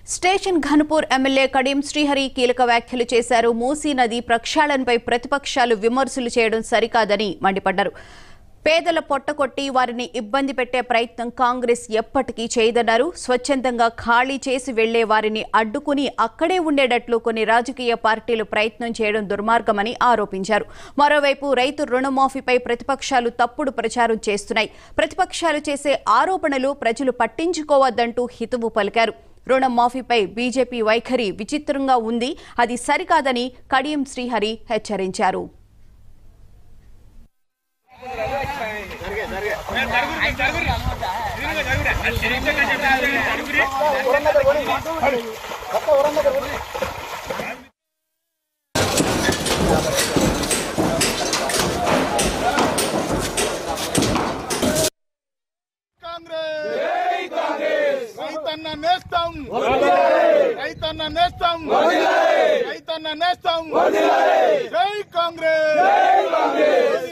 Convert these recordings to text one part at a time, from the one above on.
station Ghanpur MLA Kadiyam Srihari కీలక వ్యాఖ్యలు చేశారు మూసీ నది ప్రక్షాళనపై ప్రతిపక్షాలు విమర్శలు చేయడం సరికాదని మండిపడ్డారు పేదల పొట్టకొట్టి వారిని ఇబ్బంది పెట్టే ప్రయత్నం కాంగ్రెస్ ఎప్పటికీ చేయదన్నారు స్వచ్ఛందంగా ఖాళీ చేసి వెళ్లే వారిని అడ్డుకుని అక్కడే ఉండేటట్లు కొన్ని రాజకీయ పార్టీలు ప్రయత్నం చేయడం దుర్మార్గమని ఆరోపించారు మరోవైపు రైతు రుణమాఫీపై ప్రతిపక్షాలు తప్పుడు ప్రచారం చేస్తున్నాయి ప్రతిపక్షాలు చేసే ఆరోపణలు ప్రజలు పట్టించుకోవద్దంటూ హితవు పలికారు రుణమాఫీపై బీజేపీ వైఖరి విచిత్రంగా ఉంది అది సరికాదని కడియం శ్రీహరి హెచ్చరించారు కాంగ్రెస్ రైతన్న నేస్తం రైతన్న నేస్తం రైతన్న నేస్తం జై కాంగ్రెస్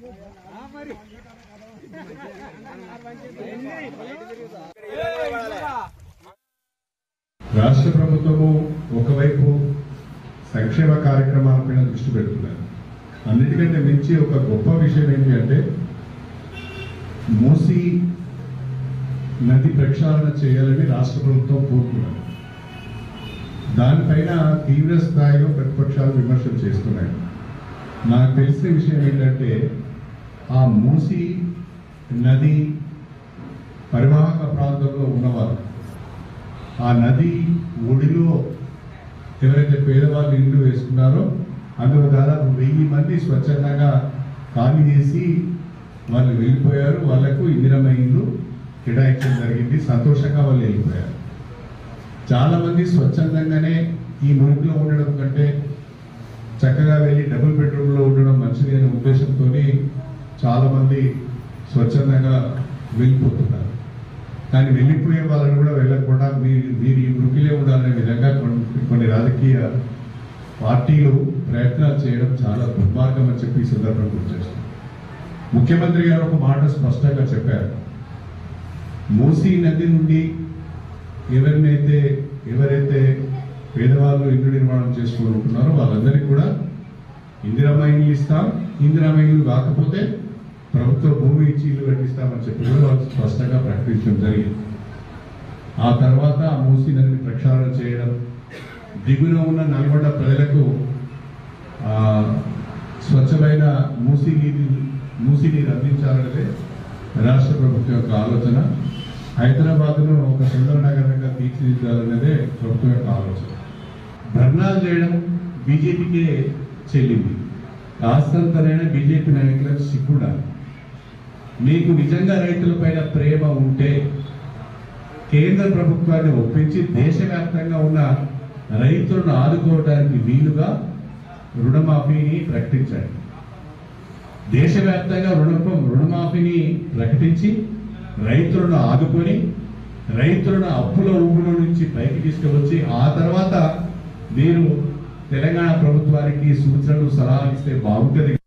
రాష్ట్ర ప్రభుత్వము ఒకవైపు సంక్షేమ కార్యక్రమాలపైన దృష్టి పెడుతున్నారు అన్నిటికంటే మించి ఒక గొప్ప విషయం ఏంటి అంటే మూసి నది ప్రక్షాళన చేయాలని రాష్ట్ర ప్రభుత్వం కోరుతున్నారు దానిపైన తీవ్ర స్థాయిలో ప్రతిపక్షాలు విమర్శలు చేస్తున్నాయి నాకు తెలిసిన విషయం ఏంటంటే ఆ మూసి నది పరివాహక ప్రాంతంలో ఉన్నవారు ఆ నది ఒడిలో ఎవరైతే పేదవాళ్ళు ఇల్లు వేసుకున్నారో అందులో దాదాపు వెయ్యి మంది స్వచ్ఛందంగా ఖాళీ చేసి వాళ్ళు వెళ్ళిపోయారు వాళ్ళకు ఇందిరమ్మ ఇల్లు కేటాయించడం జరిగింది సంతోషంగా వాళ్ళు వెళ్ళిపోయారు చాలా మంది స్వచ్ఛందంగానే ఈ మురికిలో ఉండడం కంటే చక్కగా వెళ్ళి డబుల్ బెడ్రూమ్లో ఉండడం మంచిది అనే ఉద్దేశంతో చాలా మంది స్వచ్ఛందంగా వెళ్ళిపోతున్నారు కానీ వెళ్ళిపోయే వాళ్ళని కూడా వెళ్ళకుండా మీరు మీరు ఈ వృత్తిలో ఉండాలనే విధంగా కొన్ని కొన్ని రాజకీయ పార్టీలు ప్రయత్నాలు చేయడం చాలా దుర్మార్గం అని చెప్పి ఈ సందర్భంగా గుర్తు చేస్తున్నాను ముఖ్యమంత్రి గారు ఒక మాట స్పష్టంగా చెప్పారు మూసీ నది నుండి ఎవరినైతే ఎవరైతే పేదవాళ్ళు ఇల్లు నిర్మాణం చేసుకోనుకుంటున్నారో వాళ్ళందరికీ కూడా ఇందిరమ్మ ఇల్లు ఇస్తాం ఇందిరమ్మ ఇల్లు కాకపోతే ప్రభుత్వ భూమి ఇచ్చి ఇల్లు కట్టిస్తామని చెప్పి కూడా వాళ్ళు స్పష్టంగా ప్రకటించడం జరిగింది ఆ తర్వాత ఆ మూసీ నదిని ప్రక్షాళన చేయడం దిగున ఉన్న నల్గొండ ప్రజలకు ఆ, స్వచ్ఛమైన మూసీ నీటి మూసీ నీరు అందించాలనేదే రాష్ట్ర ప్రభుత్వం యొక్క ఆలోచన హైదరాబాద్ను ఒక సుందర నగరంగా తీర్చిదిద్దాలనేదే ప్రభుత్వం యొక్క ఆలోచన ధర్నాలు చేయడం బీజేపీకే చెల్లింది కాస్తంతనైనా బీజేపీ నాయకులకు సిగ్గుండాలి మీకు నిజంగా రైతులపైన ప్రేమ ఉంటే కేంద్ర ప్రభుత్వాన్ని ఒప్పించి దేశవ్యాప్తంగా ఉన్న రైతులను ఆదుకోవడానికి వీలుగా రుణమాఫీని ప్రకటించండి దేశవ్యాప్తంగా రుణ రుణమాఫీని ప్రకటించి రైతులను ఆదుకొని రైతులను అప్పుల ఊబుల నుంచి పైకి తీసుకువచ్చి ఆ తర్వాత మీరు తెలంగాణ ప్రభుత్వానికి సూచనలు సలహాలు ఇస్తే బాగుంటుంది